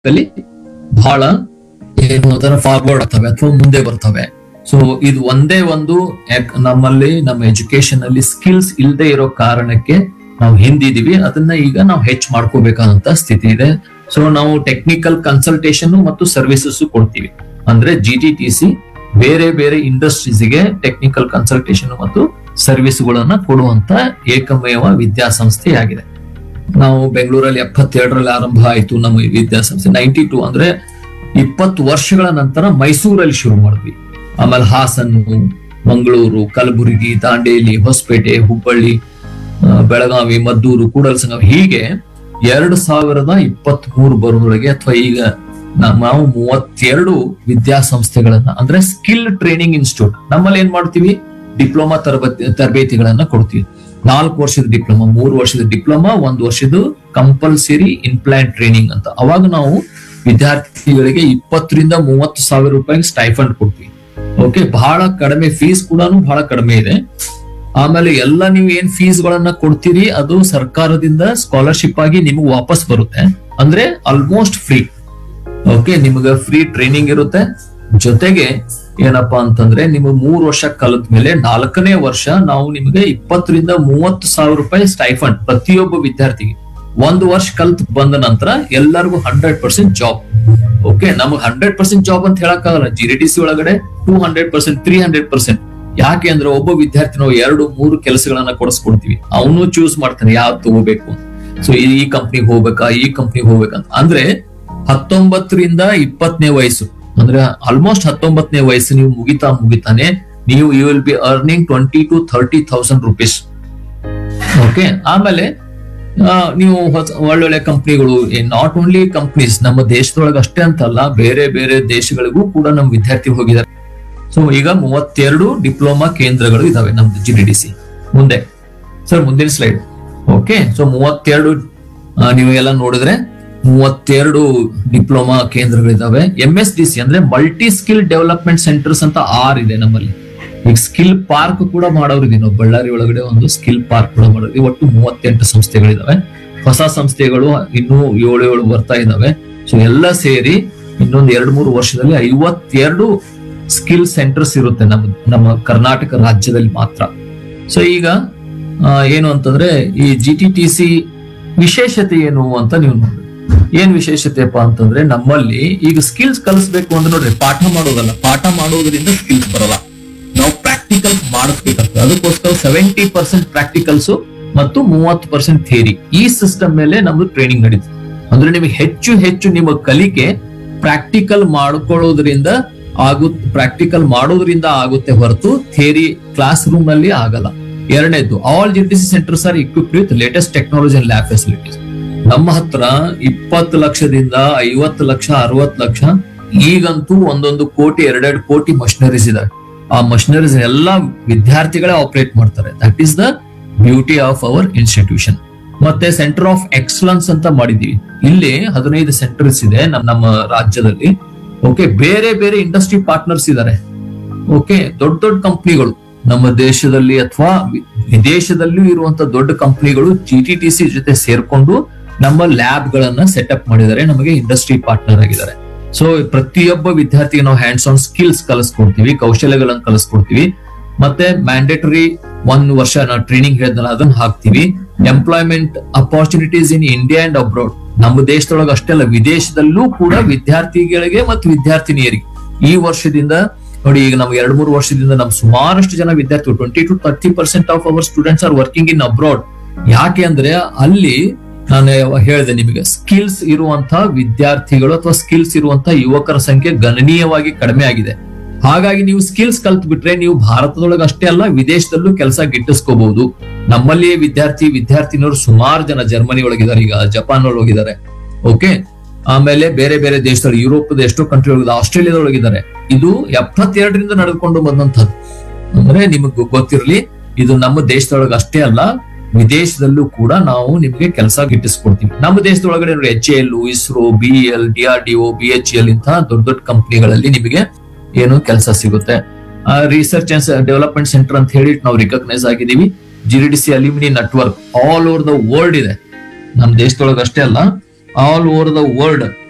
ಅಲ್ಲಿ ಬಹಳ ಏನು ಅಂತಾರೆ ಫಾರ್ವರ್ಡ್ ಆಗ್ತವೆ ಅಥವಾ ಮುಂದೆ ಬರ್ತವೆ ಸೊ ಇದು ಒಂದೇ ಒಂದು ಯಾಕ್- ನಮ್ಮಲ್ಲಿ ನಮ್ಮ ಎಜುಕೇಶನ್ ಅಲ್ಲಿ ಸ್ಕಿಲ್ಸ್ ಇಲ್ಲದೆ ಇರೋ ಕಾರಣಕ್ಕೆ ನಾವು ಹಿಂದಿದೀವಿ ಅದನ್ನ ಈಗ ನಾವು ಹೆಚ್ಚು ಮಾಡ್ಕೋಬೇಕಾದಂತ ಸ್ಥಿತಿ ಇದೆ ಸೊ ನಾವು ಟೆಕ್ನಿಕಲ್ ಕನ್ಸಲ್ಟೇಷನ್ ಮತ್ತು ಸರ್ವಿಸಸ್ ಕೊಡ್ತೀವಿ ಅಂದ್ರೆ ಜಿ ಟಿ ಟಿ ಸಿ ಬೇರೆ ಬೇರೆ ಇಂಡಸ್ಟ್ರೀಸ್ ಗೆ ಟೆಕ್ನಿಕಲ್ ಕನ್ಸಲ್ಟೇಷನ್ ಮತ್ತು ಸರ್ವಿಸ್ಗಳನ್ನ ಕೊಡುವಂತ ಏಕಮೇವ ವಿದ್ಯಾಸಂಸ್ಥೆಯಾಗಿದೆ ನಾವು ಬೆಂಗಳೂರಲ್ಲಿ ಎಪ್ಪತ್ತೆರಡರಲ್ಲಿ ಆರಂಭ ಆಯಿತು ನಮ್ಮ ಈ ವಿದ್ಯಾಸಂಸ್ಥೆ ನೈಂಟಿ ಟೂ ಅಂದ್ರೆ ಇಪ್ಪತ್ತು ವರ್ಷಗಳ ನಂತರ ಮೈಸೂರಲ್ಲಿ ಶುರು ಮಾಡಿದ್ವಿ ಆಮೇಲೆ ಹಾಸನ್ನು ಮಂಗಳೂರು ಕಲಬುರಗಿ ದಾಂಡೇಲಿ ಹೊಸಪೇಟೆ ಹುಬ್ಬಳ್ಳಿ ಆ, ಬೆಳಗಾವಿ ಮದ್ದೂರು ಕೂಡಲಸಂಗಮ ಹೀಗೆ ಎರಡು ಸಾವಿರದ ಇಪ್ಪತ್ತ್ ಮೂರು ಬರೋದ್ರೊಳಗೆ ಅಥವಾ ಈಗ ನಾ- ನಾವು ಮೂವತ್ತೆರಡು ವಿದ್ಯಾಸಂಸ್ಥೆಗಳನ್ನ ಅಂದ್ರೆ ಸ್ಕಿಲ್ ಟ್ರೈನಿಂಗ್ ಇನ್ಸ್ಟಿಟ್ಯೂಟ್ ನಮ್ಮಲ್ಲಿ ಏನ್ ಮಾಡ್ತೀವಿ ಡಿಪ್ಲೊಮಾ ತರಬೇತಿ ತರಬೇತಿಗಳನ್ನ ಕೊಡ್ತೀವಿ ನಾಲ್ಕು ವರ್ಷದ ಡಿಪ್ಲೊಮಾ ಮೂರು ವರ್ಷದ ಡಿಪ್ಲೊಮಾ ಒಂದು ವರ್ಷದ ಕಂಪಲ್ಸರಿ ಇನ್ಪ್ಲಾಂಟ್ ಟ್ರೈನಿಂಗ್ ಅಂತ ಅವಾಗ ನಾವು ವಿದ್ಯಾರ್ಥಿಗಳಿಗೆ ಇಪ್ಪತ್ತರಿಂದ ಮೂವತ್ತು ಸಾವಿರ ರೂಪಾಯಿ ಸ್ಟೈಫಂಡ್ ಕೊಡ್ತೀವಿ ಓಕೆ ಬಹಳ ಕಡಿಮೆ ಫೀಸ್ ಕೂಡ ಬಹಳ ಕಡಿಮೆ ಇದೆ ಆಮೇಲೆ ಎಲ್ಲ ನೀವು ಏನ್ ಫೀಸ್ ಗಳನ್ನ ಕೊಡ್ತೀರಿ ಅದು ಸರ್ಕಾರದಿಂದ ಸ್ಕಾಲರ್ಶಿಪ್ ಆಗಿ ನಿಮಗೆ ವಾಪಸ್ ಬರುತ್ತೆ ಅಂದ್ರೆ ಆಲ್ಮೋಸ್ಟ್ ಫ್ರೀ ಓಕೆ ನಿಮ್ಗೆ ಫ್ರೀ ಟ್ರೈನಿಂಗ್ ಇರುತ್ತೆ ಜೊತೆಗೆ ಏನಪ್ಪಾ ಅಂತಂದ್ರೆ ನಿಮಗೆ ಮೂರು ವರ್ಷ ಕಲಿತ ಮೇಲೆ ನಾಲ್ಕನೇ ವರ್ಷ ನಾವು ನಿಮಗೆ ಇಪ್ಪತ್ತರಿಂದ ಮೂವತ್ತು ಸಾವಿರ ರೂಪಾಯಿ ಸ್ಟೈಫಂಡ್ ಪ್ರತಿಯೊಬ್ಬ ವಿದ್ಯಾರ್ಥಿಗೆ ಒಂದು ವರ್ಷ ಕಲ್ತ್ ಬಂದ ನಂತರ ಎಲ್ಲರಿಗೂ ಹಂಡ್ರೆಡ್ ಪರ್ಸೆಂಟ್ ಜಾಬ್ ಓಕೆ ನಮಗೆ ಹಂಡ್ರೆಡ್ ಪರ್ಸೆಂಟ್ ಜಾಬ್ ಅಂತ ಹೇಳಕ್ಕಾಗಲ್ಲ ಜಿ ಡಿ ಟಿ ಸಿ ಒಳಗಡೆ two hundred percent three hundred percent ಯಾಕೆ ಅಂದ್ರೆ ಒಬ್ಬ ವಿದ್ಯಾರ್ಥಿ ನಾವು ಎರಡು ಮೂರು ಕೆಲಸಗಳನ್ನ ಕೊಡಿಸ್ಕೊಡ್ತೀವಿ ಅವನು ಚೂಸ್ ಮಾಡ್ತಾನೆ ಯಾವ್ದು ತಗೋಬೇಕು ಸೊ ಈ ಕಂಪ್ನಿಗೆ ಹೋಗ್ಬೇಕಾ ಈ ಕಂಪ್ನಿಗೆ ಹೋಗ್ಬೇಕಂತ ಅಂದ್ರೆ ಹತ್ತೊಂಬತ್ತರಿಂದ ಇಪ್ಪತ್ತನೇ ವಯಸ್ಸು ಅಂದ್ರೆ ಆಲ್ಮೋಸ್ಟ್ ಹತ್ತೊಂಬತ್ತನೇ ವಯಸ್ಸು ನೀವು ಮುಗಿತಾ ಮುಗಿತಾನೆ ನೀವು you will be earning twenty to thirty thousand rupees okay ಆಮೇಲೆ ಆ, ನೀವು ಹೊಸ- ಒಳ್ಳೊಳ್ಳೆ ಕಂಪ್ನಿಗಳು ನಾಟ್ ಓನ್ಲಿ ಕಂಪ್ನೀಸ್ ನಮ್ಮ ದೇಶದೊಳಗೆ ಅಷ್ಟೇ ಅಂತಲ್ಲ ಬೇರೆ ಬೇರೆ ದೇಶಗಳಿಗೂ ಕೂಡ ನಮ್ಮ ವಿದ್ಯಾರ್ಥಿ ಹೋಗಿದ್ದಾರೆ ಸೊ ಈಗ ಮೂವತ್ತೆರಡು ಡಿಪ್ಲೊಮಾ ಕೇಂದ್ರಗಳು ಇದಾವೆ ನಮ್ದು ಜಿ ಡಿ ಡಿ ಸಿ ಮುಂದೆ ಸರ್ ಮುಂದಿನ ಸ್ಲೈಡ್ ಓಕೆ ಸೊ ಮೂವತ್ತೆರಡು ಆ, ನೀವು ಎಲ್ಲ ನೋಡಿದ್ರೆ ಮೂವತ್ತೆರಡು ಡಿಪ್ಲೊಮಾ ಕೇಂದ್ರಗಳಿದಾವೆ ಎಂ ಎಸ್ ಡಿ ಸಿ ಅಂದ್ರೆ ಮಲ್ಟಿ ಸ್ಕಿಲ್ ಡೆವಲಪ್ಮೆಂಟ್ ಸೆಂಟರ್ಸ್ ಅಂತ ಆರ್ ಇದೆ ನಮ್ಮಲ್ಲಿ ಈಗ ಸ್ಕಿಲ್ ಪಾರ್ಕ್ ಕೂಡ ಮಾಡೋರಿದೆ ನಾವು ಬಳ್ಳಾರಿ ಒಳಗಡೆ ಒಂದು ಸ್ಕಿಲ್ ಪಾರ್ಕ್ ಕೂಡ ಮಾಡೋದು ಒಟ್ಟು ಮೂವತ್ತೆಂಟು ಸಂಸ್ಥೆಗಳಿದಾವೆ ಹೊಸ ಸಂಸ್ಥೆಗಳು ಇನ್ನೂ ಏಳು ಏಳು ಬರ್ತಾ ಇದಾವೆ ಸೊ ಎಲ್ಲ ಸೇರಿ ಇನ್ನೊಂದು ಎರಡು ಮೂರು ವರ್ಷದಲ್ಲಿ ಐವತ್ತೆರಡು ಸ್ಕಿಲ್ ಸೆಂಟರ್ಸ್ ಇರುತ್ತೆ ನಮ್ಮ ನಮ್ಮ ಕರ್ನಾಟಕ ರಾಜ್ಯದಲ್ಲಿ ಮಾತ್ರ ಸೊ ಈಗ ಆ, ಏನು ಅಂತಂದ್ರೆ ಈ ಜಿ ಟಿ ಟಿ ಸಿ ವಿಶೇಷತೆ ಏನು ಅಂತ ನೀವು ನೋಡಿ ಏನ್ ವಿಶೇಷತೆಪ್ಪ ಅಂತಂದ್ರೆ ನಮ್ಮಲ್ಲಿ ಈಗ ಸ್ಕಿಲ್ಸ್ ಕಲಿಸ್ಬೇಕು ಅಂದ್ರೆ ನೋಡ್ರಿ ಪಾಠ ಮಾಡೋದಲ್ಲ ಪಾಠ ಮಾಡೋದ್ರಿಂದ ಸ್ಕಿಲ್ಸ್ ಬರಲ್ಲ ನಾವು ಪ್ರಾಕ್ಟಿಕಲ್ಸ್ ಮಾಡಿಸ್ಬೇಕಾಗ್ತದೆ ಅದಕ್ಕೋಸ್ಕರ ಸೆವೆಂಟಿ ಪರ್ಸೆಂಟ್ ಪ್ರಾಕ್ಟಿಕಲ್ಸ್ ಮತ್ತು ಮೂವತ್ತು ಪರ್ಸೆಂಟ್ ಥಿಯರಿ ಈ ಸಿಸ್ಟಮ್ ಮೇಲೆ ನಮ್ದು ಟ್ರೈನಿಂಗ್ ನಡೀತದೆ ಅಂದ್ರೆ ನಿಮಗೆ ಹೆಚ್ಚು ಹೆಚ್ಚು ನಿಮ್ಮ ಕಲಿಕೆ ಪ್ರಾಕ್ಟಿಕಲ್ ಮಾಡ್ಕೊಳ್ಳೋದ್ರಿಂದ ಆಗುತ್ತೆ ಪ್ರಾಕ್ಟಿಕಲ್ ಮಾಡೋದ್ರಿಂದ ಆಗುತ್ತೆ ಹೊರತು ಥಿಯರಿ ಕ್ಲಾಸ್ ರೂಮ್ ಅಲ್ಲಿ ಆಗಲ್ಲ ಎರಡನೇದು all G T C centres are equipped with latest technology and lab facilities ನಮ್ಮ ಹತ್ರ ಇಪ್ಪತ್ತು ಲಕ್ಷದಿಂದ ಐವತ್ತು ಲಕ್ಷ ಅರವತ್ತು ಲಕ್ಷ ಈಗಂತೂ ಒಂದೊಂದು ಕೋಟಿ ಎರಡೆರಡು ಕೋಟಿ ಮಷಿನರೀಸ್ ಇದಾವೆ ಆ ಮಷಿನರೀಸ್ ಎಲ್ಲ ವಿದ್ಯಾರ್ಥಿಗಳೇ ಆಪರೇಟ್ ಮಾಡ್ತಾರೆ that is the beauty of our institution ಮತ್ತೆ ಸೆಂಟರ್ ಆಫ್ ಎಕ್ಸಲೆನ್ಸ್ ಅಂತ ಮಾಡಿದೀವಿ ಇಲ್ಲಿ ಹದಿನೈದು ಸೆಂಟರ್ಸ್ ಇದೆ ನಮ್ಮ ನಮ್ಮ ರಾಜ್ಯದಲ್ಲಿ ಓಕೆ ಬೇರೆ ಬೇರೆ ಇಂಡಸ್ಟ್ರಿ ಪಾರ್ಟ್ನರ್ಸ್ ಇದ್ದಾರೆ ಓಕೆ ದೊಡ್ಡ ದೊಡ್ಡ ಕಂಪ್ನಿಗಳು ನಮ್ಮ ದೇಶದಲ್ಲಿ ಅಥವಾ ವಿ- ವಿದೇಶದಲ್ಲೂ ಇರುವಂತ ದೊಡ್ಡ ಕಂಪ್ನಿಗಳು ಜಿ ಟಿ ಟಿ ಸಿ ಜೊತೆ ಸೇರ್ಕೊಂಡು ನಮ್ಮ ಲ್ಯಾಬ್ ಗಳನ್ನ ಸೆಟಪ್ ಮಾಡಿದ್ದಾರೆ ನಮಗೆ ಇಂಡಸ್ಟ್ರಿ ಪಾರ್ಟ್ನರ್ ಆಗಿದ್ದಾರೆ ಸೊ ಪ್ರತಿಯೊಬ್ಬ ವಿದ್ಯಾರ್ಥಿಗೆ ನಾವು ಹ್ಯಾಂಡ್ಸ್ ಆನ್ ಸ್ಕಿಲ್ಸ್ ಕಲಿಸ್ಕೊಡ್ತೀವಿ ಕೌಶಲ್ಯಗಳನ್ನು ಕಲಿಸ್ಕೊಡ್ತೀವಿ ಮತ್ತೆ ಮ್ಯಾಂಡೇಟರಿ ಒಂದ್ ವರ್ಷ ನಾವು ಟ್ರೈನಿಂಗ್ ಹೇಳಿದ್ನಲ್ಲ ಅದನ್ನ ಹಾಕ್ತಿವಿ employment opportunities in India and abroad ನಮ್ಮ ದೇಶದೊಳಗೆ ಅಷ್ಟೇ ಅಲ್ಲ ವಿದೇಶದಲ್ಲೂ ಕೂಡ ವಿದ್ಯಾರ್ಥಿಗಳಿಗೆ ಮತ್ತು ವಿದ್ಯಾರ್ಥಿನಿಯರಿಗೆ ಈ ವರ್ಷದಿಂದ ನೋಡಿ ಈಗ ನಮ್ಗೆ ಎರಡ್ ಮೂರು ವರ್ಷದಿಂದ ನಮ್ ಸುಮಾರಷ್ಟು ಜನ ವಿದ್ಯಾರ್ಥಿಗಳು twenty to thirty percent of our students are working in abroad ಯಾಕೆ ಅಂದ್ರೆ ಅಲ್ಲಿ ನಾನು ಹೇಳಿದೆ ನಿಮಗೆ ಸ್ಕಿಲ್ಸ್ ಇರುವಂತಹ ವಿದ್ಯಾರ್ಥಿಗಳು ಅಥವಾ ಸ್ಕಿಲ್ಸ್ ಇರುವಂತಹ ಯುವಕರ ಸಂಖ್ಯೆ ಗಣನೀಯವಾಗಿ ಕಡಿಮೆ ಆಗಿದೆ ಹಾಗಾಗಿ ನೀವು ಸ್ಕಿಲ್ಸ್ ಕಲ್ತ್ ಬಿಟ್ರೆ ನೀವು ಭಾರತದೊಳಗೆ ಅಷ್ಟೇ ಅಲ್ಲ ವಿದೇಶದಲ್ಲೂ ಕೆಲಸ ಗಿಟ್ಟಿಸ್ಕೋಬಹುದು ನಮ್ಮಲ್ಲಿಯೇ ವಿದ್ಯಾರ್ಥಿ ವಿದ್ಯಾರ್ಥಿನಿಯರು ಸುಮಾರು ಜನ ಜರ್ಮನಿ ಒಳಗಿದ್ದಾರೆ ಈಗ ಜಪಾನ್ ಒಳಗಿದ್ದಾರೆ ಓಕೆ ಆಮೇಲೆ ಬೇರೆ ಬೇರೆ ದೇಶದಲ್ಲಿ ಯುರೋಪ್ ಎಷ್ಟೋ ಕಂಟ್ರಿ ಒಳಗಿದೆ ಆಸ್ಟ್ರೇಲಿಯಾದೊಳಗಿದ್ದಾರೆ ಇದು ಎಪ್ಪತ್ತೆರಡರಿಂದ ನಡೆದುಕೊಂಡು ಬಂದಂತದ್ದು ಅಂದ್ರೆ ನಿಮಗೆ ಗೊತ್ತಿರಲಿ ಇದು ನಮ್ಮ ದೇಶದೊಳಗೆ ಅಷ್ಟೇ ಅಲ್ಲ ವಿದೇಶದಲ್ಲೂ ಕೂಡ ನಾವು ನಿಮಗೆ ಕೆಲಸ ಗಿಟ್ಟಿಸ್ಕೊಡ್ತೀವಿ ನಮ್ಮ ದೇಶದೊಳಗಡೆ ನೋಡಿ H L ISRO B L D R D O B H L ಇಂತಹ ದೊಡ್ಡ ದೊಡ್ಡ ಕಂಪ್ನಿಗಳಲ್ಲಿ ನಿಮಗೆ ಏನು ಕೆಲಸ ಸಿಗುತ್ತೆ ರಿಸರ್ಚ್ ಅಂಡ್ ಡೆವಲಪ್ಮೆಂಟ್ ಸೆಂಟರ್ ಅಂತ ಹೇಳಿ ನಾವು ರಿಕಗ್ನೈಸ್ ಆಗಿದೀವಿ G D C alumni network all over the world ಇದೆ ನಮ್ಮ ದೇಶದೊಳಗೆ ಅಷ್ಟೇ ಅಲ್ಲ ಆಲ್ ಓವರ್ ದ ವರ್ಲ್ಡ್